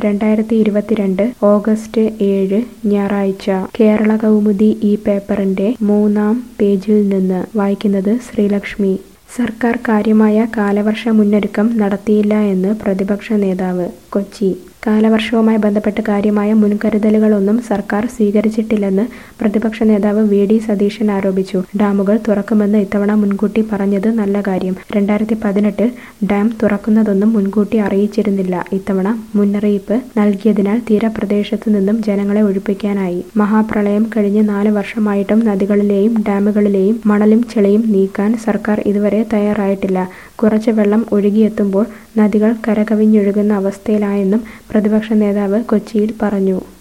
രണ്ടായിരത്തി ഇരുപത്തിരണ്ട് ഓഗസ്റ്റ് ഏഴ് ഞായറാഴ്ച കേരള കൗമുദി ഈ പേപ്പറിന്റെ മൂന്നാം പേജിൽ നിന്ന് വായിക്കുന്നത് ശ്രീലക്ഷ്മി സർക്കാർ കാര്യമായ കാലവർഷ മുന്നൊരുക്കം നടത്തിയില്ല എന്ന് പ്രതിപക്ഷ നേതാവ് കൊച്ചി കാലവർഷവുമായി ബന്ധപ്പെട്ട് കാര്യമായ മുൻകരുതലുകളൊന്നും സർക്കാർ സ്വീകരിച്ചിട്ടില്ലെന്ന് പ്രതിപക്ഷ നേതാവ് വി ഡി സതീശൻ ആരോപിച്ചു ഡാമുകൾ തുറക്കുമെന്ന് ഇത്തവണ മുൻകൂട്ടി പറഞ്ഞത് നല്ല കാര്യം രണ്ടായിരത്തി പതിനെട്ടിൽ ഡാം തുറക്കുന്നതൊന്നും മുൻകൂട്ടി അറിയിച്ചിരുന്നില്ല ഇത്തവണ മുന്നറിയിപ്പ് നൽകിയതിനാൽ തീരപ്രദേശത്തു നിന്നും ജനങ്ങളെ ഒഴിപ്പിക്കാനായി മഹാപ്രളയം കഴിഞ്ഞ് നാല് വർഷമായിട്ടും നദികളിലെയും ഡാമുകളിലെയും മണലും ചെളിയും നീക്കാൻ സർക്കാർ ഇതുവരെ തയ്യാറായിട്ടില്ല കുറച്ച് വെള്ളം ഒഴുകിയെത്തുമ്പോൾ നദികൾ കരകവിഞ്ഞൊഴുകുന്ന അവസ്ഥയിലായെന്നും പ്രതിപക്ഷ നേതാവ് കൊച്ചിയിൽ പറഞ്ഞു